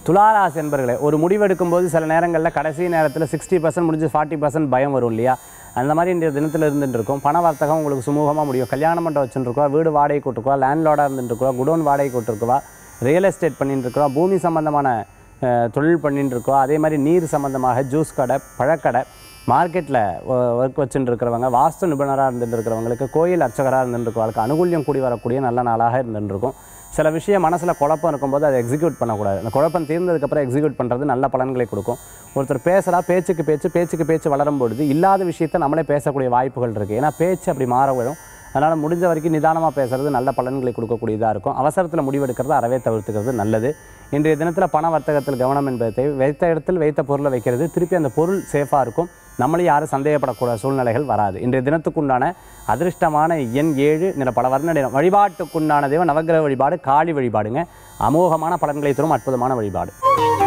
துளாராசி என்பர்களே ஒரு முடிவெடுக்கும் போது சில நேரங்களில் கடைசி நேரத்தில் சிக்ஸ்டி பர்சன்ட் முடிஞ்சு ஃபார்ட்டி பர்சன்ட் பயம் வரும் இல்லையா அந்த மாதிரி இந்த தினத்தில் இருந்துட்டு இருக்கும் பண வர்த்தகம் உங்களுக்கு சுமூகமாக முடியும் கல்யாணம் மண்டபம் வச்சுருக்கோம் வீடு வாடகை கூட்டுருக்கோம் லேண்ட்லார்டாக இருந்துட்டு இருக்கோம் குடோன் வாடகை கூட்டிருக்கோம் ரியல் எஸ்டேட் பண்ணிட்டு இருக்கிறோம் பூமி சம்பந்தமான அஹ், தொழில் பண்ணிட்டு இருக்கோம் அதே மாதிரி நீர் சம்பந்தமாக ஜூஸ் கடை பழக்கடை மார்க்கெட்டில் ஒர்க் வச்சுட்டு இருக்கிறவங்க வாஸ்து நிபுணராக இருந்துட்டு இருக்கிறவங்களுக்கு கோயில் அர்ச்சகராக இருந்துட்டு இருக்கிறவங்களுக்கு அனுகூல்யம் கூடி வரக்கூடிய நல்ல நாளாக இருந்துட்டு இருக்கும் சில விஷயம் மனசில் குழப்பம் இருக்கும்போது அதை எக்ஸிக்யூட் பண்ணக்கூடாது அந்த குழப்பம் தீர்ந்ததுக்கப்புறம் எக்ஸிக்யூட் பண்ணுறது நல்ல பலன்களை கொடுக்கும் ஒருத்தர் பேசுகிறா பேச்சுக்கு பேச்சு பேச்சுக்கு பேச்சு வளரும் பொழுது இல்லாத விஷயத்தை நம்மளே பேசக்கூடிய வாய்ப்புகள் இருக்குது ஏன்னா பேச்சு அப்படி மாற விடும் அதனால் முடிஞ்ச வரைக்கும் நிதானமாக பேசுறது நல்ல பலன்களை கொடுக்கக்கூடியதாக இருக்கும் அவசரத்தில் முடிவெடுக்கிறது அறவே தவிர்த்துக்கிறது நல்லது இன்றைய தினத்தில் பண வர்த்தகத்தில் கவனம் என்பதை தேவை. வைத்த இடத்தில் வைத்த பொருளை வைக்கிறது திருப்பி அந்த பொருள் சேஃபாக இருக்கும் நம்மளையும் யாரும் சந்தேகப்படக்கூடாத சூழ்நிலைகள் வராது இன்றைய தினத்துக்குண்டான அதிர்ஷ்டமான எண் ஏழு நில பல வர்ண நிறம் வழிபாட்டுக்குண்டான தெய்வம் நவக்கிரக வழிபாடு காளி வழிபாடுங்க அமோகமான பலன்களை தரும் அற்புதமான வழிபாடு